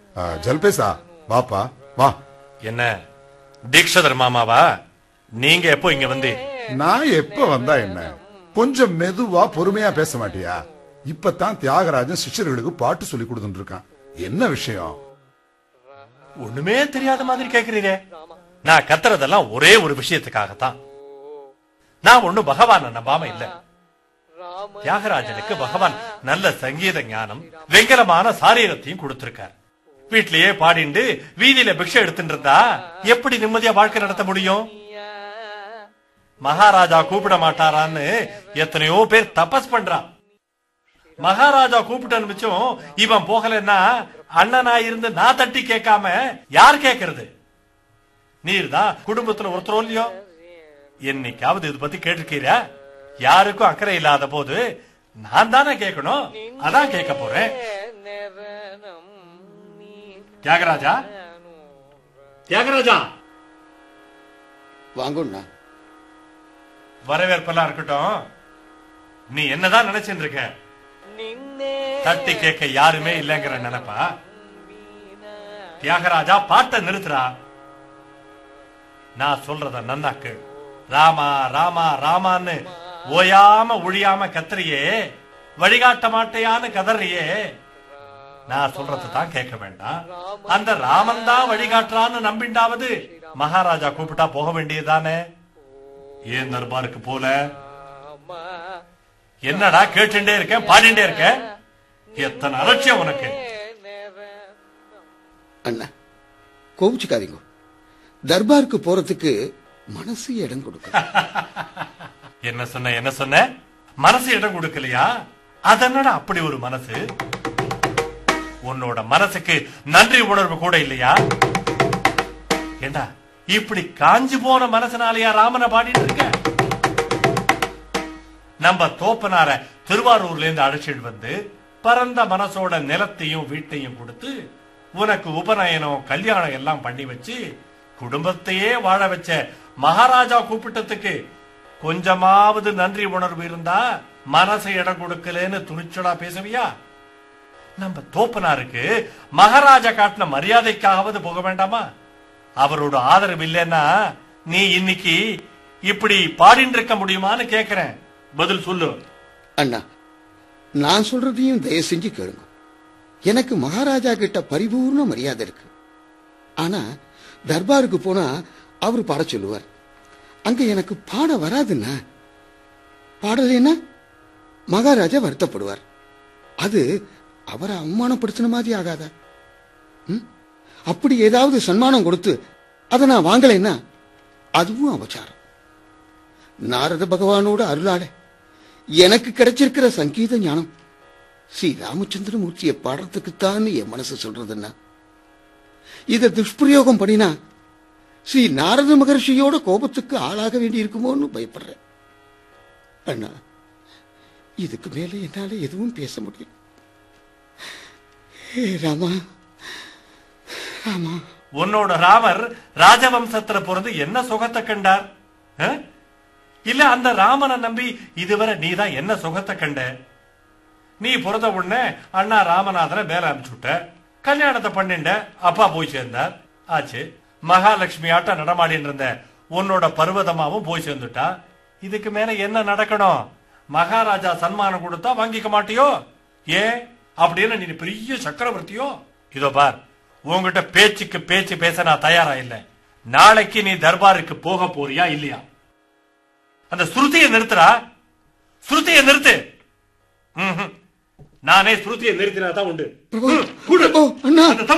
ஆ, ஜல்பேசா வாப்பா வா என்ன தீக்ஷதர் மாமாவா நீங்க எப்போ இங்க வந்து நான் எப்ப வந்தா என்ன கொஞ்சம் மெதுவா பொறுமையா பேச மாட்டியா இப்பதான் தியாகராஜன் சிஷ்யர்களுக்கு பாட்டு சொல்லி கொடுத்துட்டு இருக்கான் என்ன விஷயம் ஒண்ணுமே தெரியாத மாதிரி கேக்குறீரே நான் கத்துறதெல்லாம் ஒரே ஒரு விஷயத்துக்காகத்தான் நான் ஒண்ணு பகவான நம்பாம இல்ல தியாகராஜனுக்கு பகவான் நல்ல சங்கீத ஞானம் வெங்கலமான சாரீரத்தையும் கொடுத்திருக்கார் வீட்லயே பாடிண்டு வீதியில பிக்ஷை எடுத்துட்டு இருந்தா எப்படி நிம்மதியா வாழ்க்கை நடத்த முடியும் மகாராஜா கூப்பிட மாட்டாரான்னு எத்தனையோ பேர் தபஸ் பண்றான் மகாராஜா கூப்பிட்டு அனுப்பிச்சும் இவன் போகலன்னா அண்ணனா இருந்து நான் தட்டி கேட்காம யார் கேக்குறது நீர் தான் குடும்பத்துல ஒருத்தரும் இல்லையோ என்னைக்காவது இது பத்தி கேட்டிருக்கீரா யாருக்கும் அக்கறை இல்லாத போது நான் தானே கேட்கணும் அதான் கேட்க போறேன் தியாகராஜா தியாகராஜா வாங்கண்ணா வரவேற்பெல்லாம் இருக்கட்டும் நீ என்னதான் நினைச்சிட்டு இருக்க தட்டி கேட்க யாருமே இல்லைங்கிற நினைப்பா தியாகராஜா பாட்டை நிறுத்துறா நான் சொல்றத நன்னாக்கு ராமா ராமா ராமான்னு ஓயாம ஒழியாம கத்துறியே வழிகாட்ட மாட்டையான்னு கதறியே நான் சொல்றதை தான் கேட்க வேண்டாம் அந்த ராமன் தான் வழிகாட்டுறான்னு நம்பிண்டாவது மகாராஜா கூப்பிட்டா போக வேண்டியதுதானே ஏன் தர்பாருக்கு போல என்னடா கேட்டுட்டே இருக்கேன் பாடிண்டே இருக்கேன் எத்தனை அலட்சியம் உனக்கு அண்ணா கோவிச்சுக்காதீங்க தர்பாருக்கு போறதுக்கு மனசு இடம் கொடுக்கும் என்ன சொன்ன என்ன சொன்ன மனசு இடம் கொடுக்கலையா அதனடா அப்படி ஒரு மனசு உன்னோட மனசுக்கு நன்றி உணர்வு கூட இல்லையா ஏண்டா இப்படி காஞ்சு போன மனசனாலயா ராமனை பாடிட்டு இருக்க நம்ம தோப்பனார திருவாரூர்ல இருந்து அழைச்சிட்டு வந்து பரந்த மனசோட நிலத்தையும் வீட்டையும் கொடுத்து உனக்கு உபநயனம் கல்யாணம் எல்லாம் பண்ணி வச்சு குடும்பத்தையே வாழ வச்ச மகாராஜா கூப்பிட்டதுக்கு கொஞ்சமாவது நன்றி உணர்வு இருந்தா மனசை இடம் கொடுக்கலன்னு துணிச்சலா பேசுவியா நம்ம தோப்பனாருக்கு மகாராஜா காட்டின மரியாதைக்காவது போக வேண்டாமா அவரோட ஆதரவு இல்லைன்னா நீ இன்னைக்கு இப்படி பாடிட்டு இருக்க முடியுமான்னு கேக்குறேன் பதில் சொல்லு அண்ணா நான் சொல்றதையும் தயவு செஞ்சு கேளுங்க எனக்கு மகாராஜா கிட்ட பரிபூர்ண மரியாதை இருக்கு ஆனா தர்பாருக்கு போனா அவர் பாட சொல்லுவார் அங்க எனக்கு பாட வராதுண்ணா பாடலைன்னா மகாராஜா வருத்தப்படுவார் அது அவரை அவமானப்படுத்தின மாதிரி ஆகாதா ம்? அப்படி ஏதாவது சன்மானம் கொடுத்து அதை நான் வாங்கலைன்னா அதுவும் அபச்சாரம் நாரத பகவானோட அருளாலே எனக்கு கிடைச்சிருக்கிற சங்கீத ஞானம் ஸ்ரீ ராமச்சந்திரமூர்த்தியை பாடுறதுக்குத்தான் என் மனசு சொல்றதுன்னா இதை துஷ்பிரயோகம் பண்ணினா ஸ்ரீ நாரத மகர்ஷியோட கோபத்துக்கு ஆளாக வேண்டி இருக்குமோன்னு பயப்படுறேன் அண்ணா இதுக்கு மேல என்னால எதுவும் பேச முடியும் ஹே ராமா ராமா உன்னோட ராமர் ராஜவம்சத்துல பிறந்து என்ன சுகத்தை கண்டார் ஆ? இல்ல அந்த ராமனை நம்பி இதுவரை நீதான் என்ன சுகத்தை கண்ட நீ பிறந்த உடனே அண்ணா ராமநாதனை மேல அனுப்பிச்சு விட்ட கல்யாணத்தை பண்ணிண்ட அப்பா போய் சேர்ந்தார் ஆச்சு மகாலட்சுமி ஆட்டம் நடமாடின்னு இருந்த உன்னோட பர்வதமாவும் போய் சேர்ந்துட்டா இதுக்கு மேல என்ன நடக்கணும் மகாராஜா சன்மானம் கொடுத்தா வாங்கிக்க மாட்டியோ ஏன் அப்படின்னு நீ பெரிய சக்கரவர்த்தியோ இதோ பார் உன்கிட்ட பேச்சுக்கு பேச்சு பேச நான் தயாரா இல்ல நாளைக்கு நீ தர்பாருக்கு போக போறியா இல்லையா அந்த ஸ்ருதியை நிறுத்துறா ஸ்ருதியை நிறுத்து ம்ஹும். நானே ஸ்ருதியை நிறுத்தினா தான் உண்டு பிரபு ம், கொடு. பிரபு அண்ணா அந்த